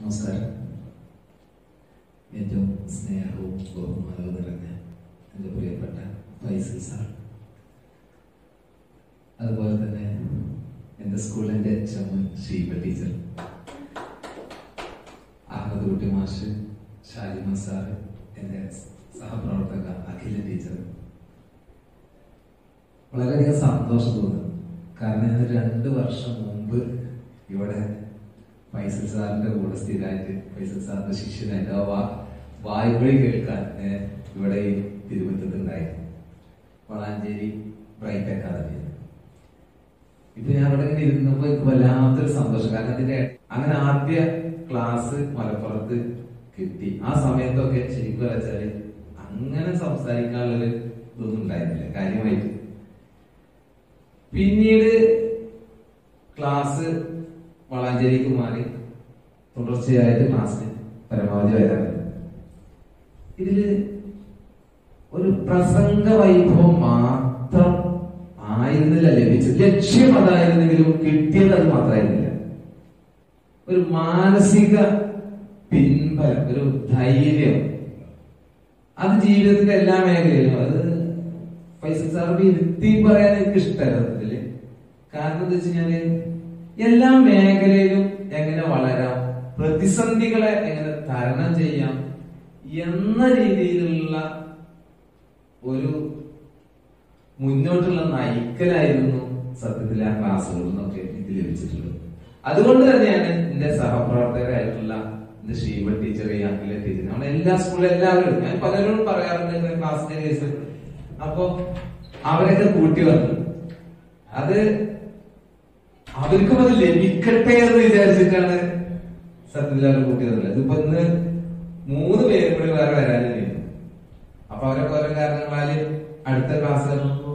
നമസ്കാരം ഏറ്റവും സ്നേഹവും ബഹുമാനവും നിറഞ്ഞ എൻ്റെ പ്രിയപ്പെട്ട ഫൈസൽ സാർ അതുപോലെ തന്നെ എൻ്റെ സ്കൂളിൻ്റെ ചമ്മൻ ഷീബ ടീച്ചർ അഹമ്മദ് കുട്ടി മാഷ് ഷാലിമ സാറ് എൻ്റെ സഹപ്രവർത്തക അഖില ടീച്ചർ വളരെയധികം സന്തോഷം തോന്നുന്നു കാരണം ഞാൻ രണ്ട് വർഷം മുമ്പ് ഇവിടെ ഫൈസൽ സാറിന്റെ കൂടെ സ്ഥിരമായിട്ട് ഫൈസൽ സാറിന്റെ ശിഷ്യനായിട്ട് ആ വാ വായ്പഴി കേൾക്കാൻ ഏ, ഇവിടെ ഈ തിരുവനന്തപുരത്തുണ്ടായി വളാഞ്ചേരി ബ്രൈറ്റ് അക്കാദമി ഇപ്പൊ ഞാൻ അവിടെ ഇങ്ങനെ ഇരുന്നപ്പോ എനിക്ക് വല്ലാത്തൊരു സന്തോഷം കാരണം അതിന്റെ അങ്ങനെ ആദ്യ ക്ലാസ് മലപ്പുറത്ത് കിട്ടി ആ സമയത്തൊക്കെ ശരിക്കും വെച്ചാല് അങ്ങനെ സംസാരിക്കാനുള്ളൊരു ഇതൊന്നും ഉണ്ടായിരുന്നില്ല കാര്യമായിട്ട് പിന്നീട് ക്ലാസ് വളാഞ്ചേരിക്ക് മാറി തുടർച്ചയായിട്ട് ക്ലാസ്സിന് പരമാവധി വരാറുണ്ട് ഇതില് ഒരു പ്രസംഗ വൈഭവം മാത്രം ആയിരുന്നില്ല ലഭിച്ചത് ലക്ഷ്യം അതായിരുന്നെങ്കിലും കിട്ടിയത് അത് മാത്രമായിരുന്നില്ല ഒരു മാനസിക പിൻബലം ഒരു ധൈര്യം അത് ജീവിതത്തിന്റെ എല്ലാ മേഖലയിലും അത് ഫൈസൽ സാറിന്റെ ഇരുത്തി പറയാൻ എനിക്ക് ഇഷ്ടമല്ല സത്യത്തില് കാരണം എന്താ വെച്ച് കഴിഞ്ഞാല് എല്ലാ മേഖലയിലും എങ്ങനെ വളരാം പ്രതിസന്ധികളെ എങ്ങനെ തരണം ചെയ്യാം എന്ന രീതിയിലുള്ള ഒരു മുന്നോട്ടുള്ള നയിക്കലായിരുന്നു സത്യത്തിൽ ആ ക്ലാസ്സുകളിൽ നിന്നൊക്കെ എനിക്ക് ലഭിച്ചിട്ടുള്ളത് അതുകൊണ്ട് തന്നെയാണ് എന്റെ സഹപ്രവർത്തകരായിട്ടുള്ള എന്റെ ഷീബ ടീച്ചർ അഖില ടീച്ചർ നമ്മുടെ എല്ലാ സ്കൂളിലും എല്ലാവരും ഞാൻ പലരോടും പറയാറുണ്ട് എന്റെ ക്ലാസ്സിന്റെ കേസ് അപ്പൊ അവരൊക്കെ കൂട്ടി വന്നു അത് അവർക്കും അത് ലഭിക്കട്ടെ എന്ന് വിചാരിച്ചിട്ടാണ് സത്യത്തിൽ അവർ കൂട്ടി തന്നത് ഇതിപ്പോ ഇന്ന് മൂന്ന് പേരും കൂടി വേറെ വരാനില്ല അപ്പൊ അവരൊക്കെ ഓരോ കാരണങ്ങളാല് അടുത്ത ക്ലാസ്